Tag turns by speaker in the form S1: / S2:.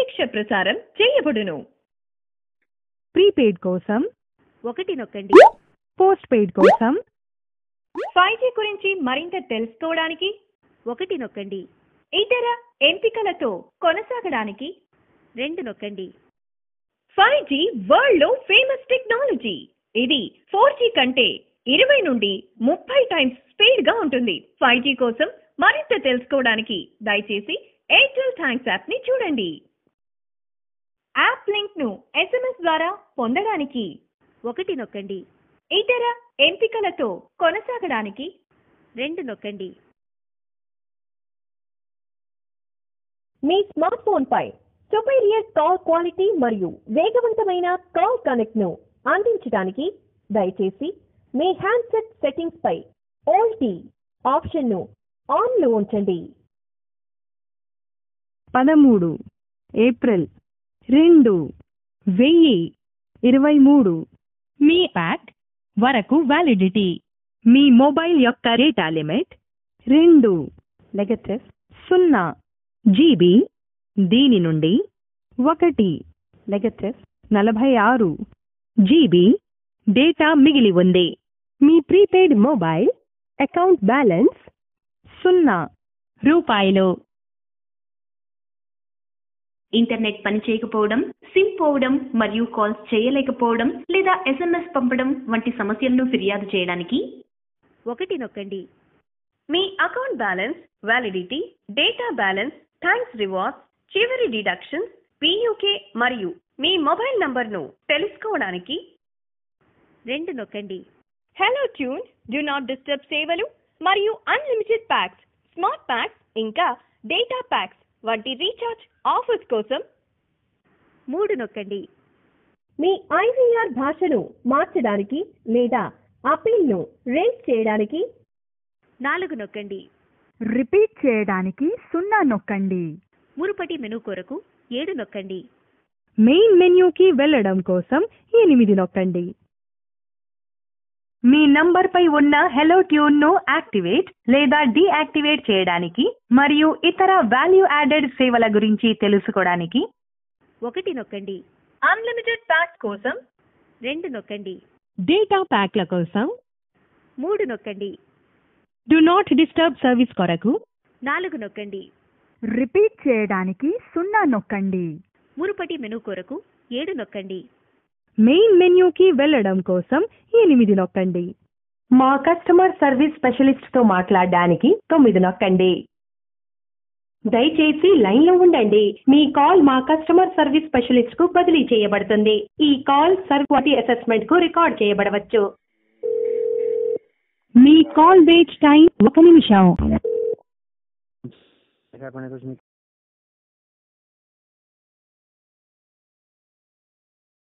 S1: ప్రత్యక్ష ప్రసారం చేయబడును
S2: ప్రీపెయిడ్ కోసం
S1: ఒకటి నొక్కండి
S2: పోస్ట్ పెయిడ్ కోసం
S1: ఫైవ్ జీ గురించి మరింత తెలుసుకోవడానికి ఒకటి నొక్కండి ఇతర ఎంపికలతో కొనసాగడానికి రెండు నొక్కండి ఫైవ్ జీ వరల్డ్ లో ఫేమస్ టెక్నాలజీ ఇది ఫోర్ జీ కంటే ఇరవై నుండి ముప్పై టైమ్స్ స్పీడ్ గా ఉంటుంది ఫైవ్ జీ కోసం మరింత తెలుసుకోవడానికి దయచేసి ఎయిర్టెల్ థ్యాంక్స్ యాప్ ని చూడండి యాప్ లింక్ ను ఎస్ఎంఎస్ ద్వారా పొందడానికి ఒకటి నొక్కండి ఇతర ఎంపికలతో కొనసాగడానికి రెండు నొక్కండి మీ స్మార్ట్ ఫోన్ పై సుపీరియర్ కాల్ క్వాలిటీ మరియు వేగవంతమైన కాల్ కనెక్ట్ ను అందించడానికి దయచేసి మీ హ్యాండ్సెట్ సెట్టింగ్స్ పై ఓల్టీ ఆప్షన్ ను ఆన్ లో ఉంచండి
S2: పదమూడు ఏప్రిల్ రెండు వెయ్యి ఇరవై మూడు మీ ప్యాక్ వరకు వ్యాలిడిటీ మీ మొబైల్ యొక్క డేటా లిమిట్ రెండు నెగటివ్ సున్నా జీబీ దీని నుండి ఒకటి నెగటివ్ నలభై ఆరు జీబీ డేటా మిగిలి ఉంది మీ ప్రీపెయిడ్ మొబైల్ అకౌంట్ బ్యాలెన్స్ సున్నా రూపాయలు
S3: ఇంటర్నెట్ పని చేయకపోవడం సిమ్ పోవడం మరియు కాల్స్ చేయలేకపోవడం లేదా ఎస్ఎంఎస్ పంపడం వంటి సమస్యలను ఫిర్యాదు చేయడానికి
S1: ఒకటి నొక్కండి మీ account balance validity data balance thanks rewards చివరి డిడక్షన్స్ పీయూకే మరియు మీ మొబైల్ నంబర్ను తెలుసుకోవడానికి రెండు నొక్కండి hello tune do not disturb సేవలు మరియు అన్లిమిటెడ్ ప్యాక్స్ స్మార్ట్ ప్యాక్స్ ఇంకా డేటా ప్యాక్స్ వంటి రీఛార్జ్ ఆఫర్స్ కోసం మూడు నొక్కండి మీ ఐవీఆర్ భాషను మార్చడానికి లేదా అపీల్ను రేట్ చేయడానికి నాలుగు నొక్కండి
S2: రిపీట్ చేయడానికి సున్నా నొక్కండి
S1: మురుపటి మెనూ కొరకు ఏడు నొక్కండి
S2: మెయిన్ మెన్యూకి వెళ్ళడం కోసం ఎనిమిది నొక్కండి మీ నంబర్పై ఉన్న హెలో ట్యూన్ను యాక్టివేట్ లేదా డీయాక్టివేట్ చేయడానికి మరియు ఇతర వాల్యూ యాడెడ్ సేవల గురించి తెలుసుకోవడానికి
S1: ఒకటి నొక్కండి అన్లిమిటెడ్ ప్యాక్స్ కోసం రెండు నొక్కండి
S2: డేటా ప్యాక్ల కోసం
S1: మూడు నొక్కండి
S2: డు నాట్ డిస్టర్బ్ సర్వీస్ కొరకు
S1: నాలుగు నొక్కండి
S2: రిపీట్ చేయడానికి సున్నా నొక్కండి
S1: మురుపటి మెనూ కొరకు ఏడు నొక్కండి
S2: మెయిన్ మెన్యూకి వెళ్ళడం కోసం ఎనిమిది నొక్కండి
S4: మా కస్టమర్ సర్వీస్ స్పెషలిస్ట్ తో మాట్లాడడానికి తొమ్మిది నొక్కండి దయచేసి లైన్ లో ఉండండి మీ కాల్ మా కస్టమర్ సర్వీస్ స్పెషలిస్ట్ కు బదిలీ చేయబడుతుంది ఈ కాల్ సర్వీస్ అసెస్మెంట్ కు రికార్డ్ చేయబడవచ్చు
S2: మీ కాల్ వెయిట్ టైం ఒక నిమిషం